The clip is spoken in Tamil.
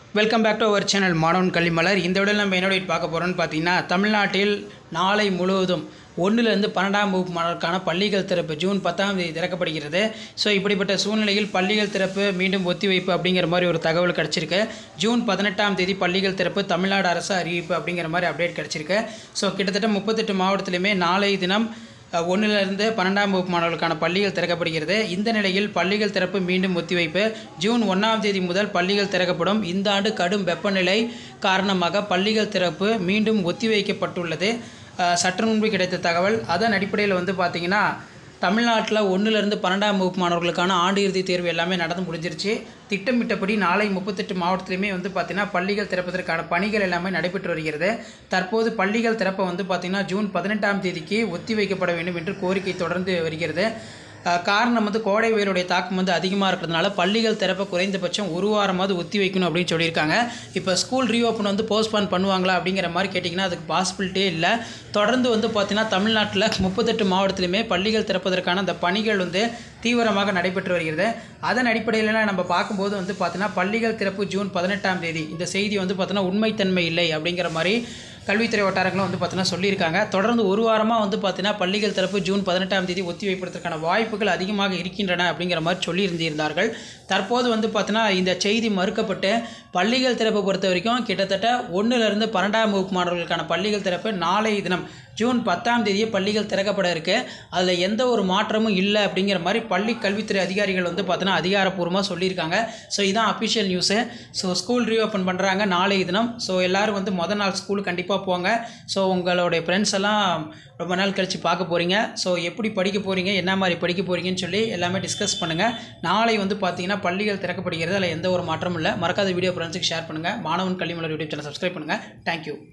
welcome back to our channel மாணவன் கல்விமலர் இந்த விட நம்ம என்னோட பார்க்க போகிறோம்னு பார்த்தீங்கன்னா தமிழ்நாட்டில் நாளை முழுவதும் ஒன்றிலிருந்து பன்னெண்டாம் வகுப்பு மாணவருக்கான பள்ளிகள் திறப்பு ஜூன் பத்தாம் தேதி திறக்கப்படுகிறது ஸோ இப்படிப்பட்ட சூழ்நிலையில் பள்ளிகள் திறப்பு மீண்டும் ஒத்திவைப்பு அப்படிங்கிற மாதிரி ஒரு தகவல் கிடச்சிருக்கு ஜூன் பதினெட்டாம் தேதி பள்ளிகள் திறப்பு தமிழ்நாடு அரசு அறிவிப்பு அப்படிங்கிற மாதிரி அப்டேட் கிடச்சிருக்கு ஸோ கிட்டத்தட்ட முப்பத்தெட்டு மாவட்டத்திலுமே நாளை தினம் ஒன்றிலிருந்து பன்னெண்டாம் வகுப்பு மாணவர்களுக்கான பள்ளிகள் திறக்கப்படுகிறது இந்த நிலையில் பள்ளிகள் திறப்பு மீண்டும் ஒத்திவைப்பு ஜூன் ஒன்றாம் தேதி முதல் பள்ளிகள் திறக்கப்படும் இந்த ஆண்டு கடும் வெப்பநிலை காரணமாக பள்ளிகள் திறப்பு மீண்டும் ஒத்திவைக்கப்பட்டுள்ளது அஹ், சற்று முன்பு கிடைத்த தகவல் அதன் அடிப்படையில் வந்து பார்த்திங்கன்னா தமிழ்நாட்டில் ஒன்றிலிருந்து பன்னெண்டாம் வகுப்பு மாணவர்களுக்கான ஆண்டு இறுதி தேர்வு எல்லாமே நடந்து முடிஞ்சிருச்சு திட்டமிட்டபடி நாளை முப்பத்தெட்டு மாவட்டத்திலுமே வந்து பார்த்திங்கன்னா பள்ளிகள் திறப்பதற்கான பணிகள் எல்லாமே நடைபெற்று வருகிறது தற்போது பள்ளிகள் திறப்ப வந்து பார்த்திங்கன்னா ஜூன் பதினெட்டாம் தேதிக்கு ஒத்தி வைக்கப்பட வேண்டும் என்று கோரிக்கை தொடர்ந்து வருகிறது அஹ், காரணம் வந்து கோடை வெயிலுடைய தாக்கம் வந்து அதிகமாக இருக்கிறதுனால பள்ளிகள் திறப்ப குறைந்தபட்சம் ஒரு வாரமாவது ஒத்தி வைக்கணும் அப்படின்னு சொல்லியிருக்காங்க இப்போ ஸ்கூல் ரீஓப்பன் வந்து போஸ்ட்பான் பண்ணுவாங்களா அப்படிங்கிற மாதிரி கேட்டிங்கன்னா அதுக்கு பாசிபிலிட்டியே இல்லை தொடர்ந்து வந்து பார்த்திங்கன்னா தமிழ்நாட்டில் முப்பத்தெட்டு மாவட்டத்திலுமே பள்ளிகள் திறப்பதற்கான அந்த பணிகள் வந்து தீவிரமாக நடைபெற்று வருகிறது அதன் அடிப்படையில் நம்ம பார்க்கும்போது வந்து பார்த்தீங்கன்னா பள்ளிகள் திறப்பு ஜூன் பதினெட்டாம் தேதி இந்த செய்தி வந்து பார்த்தீங்கன்னா உண்மைத்தன்மை இல்லை அப்படிங்கிற மாதிரி கல்வித்துறை வட்டாரங்களும் வந்து பார்த்தீங்கன்னா சொல்லியிருக்காங்க தொடர்ந்து ஒரு வாரமாக வந்து பார்த்தீங்கன்னா பள்ளிகள் திறப்பு ஜூன் பதினெட்டாம் தேதி ஒத்தி வைப்பதற்கான வாய்ப்புகள் அதிகமாக இருக்கின்றன அப்படிங்கிற மாதிரி சொல்லியிருந்திருந்தார்கள் தற்போது வந்து பார்த்தீங்கன்னா இந்த செய்தி மறுக்கப்பட்டு பள்ளிகள் திறப்பை பொறுத்த வரைக்கும் கிட்டத்தட்ட ஒன்றிலிருந்து பன்னெண்டாம் வகுப்பு மாணவர்களுக்கான பள்ளிகள் திறப்பு நாளை தினம் ஜூன் பத்தாம் தேதியே பள்ளிகள் திறக்கப்பட இருக்கு அதில் எந்த ஒரு மாற்றமும் இல்லை அப்படிங்கிற மாதிரி பள்ளி கல்வித்துறை அதிகாரிகள் வந்து பார்த்தீங்கன்னா அதிகாரப்பூர்வமாக சொல்லியிருக்காங்க ஸோ இதான் official news so school reopen பண்ணுறாங்க நாளை தினம் ஸோ எல்லோரும் வந்து மொதல் நாள் ஸ்கூல் கண்டிப்பாக போங்க ஸோ உங்களுடைய ஃப்ரெண்ட்ஸ் எல்லாம் ரொம்ப நாள் கழித்து பார்க்க போகிறீங்க ஸோ எப்படி படிக்க போகிறீங்க என்ன மாதிரி படிக்க போகிறீங்கன்னு சொல்லி எல்லாமே டிஸ்கஸ் பண்ணுங்கள் நாளை வந்து பார்த்தீங்கன்னா பள்ளிகள் திறக்கப்படுகிறது அதில் எந்த ஒரு மாற்றமும் இல்லை மறக்காத வீடியோ ஃப்ரெண்ட்ஸுக்கு ஷேர் பண்ணுங்கள் மாணவன் கல்வி மலர் யூடியூப் சேனல் சப்ஸ்கிரைப் பண்ணுங்கள் தேங்க்யூ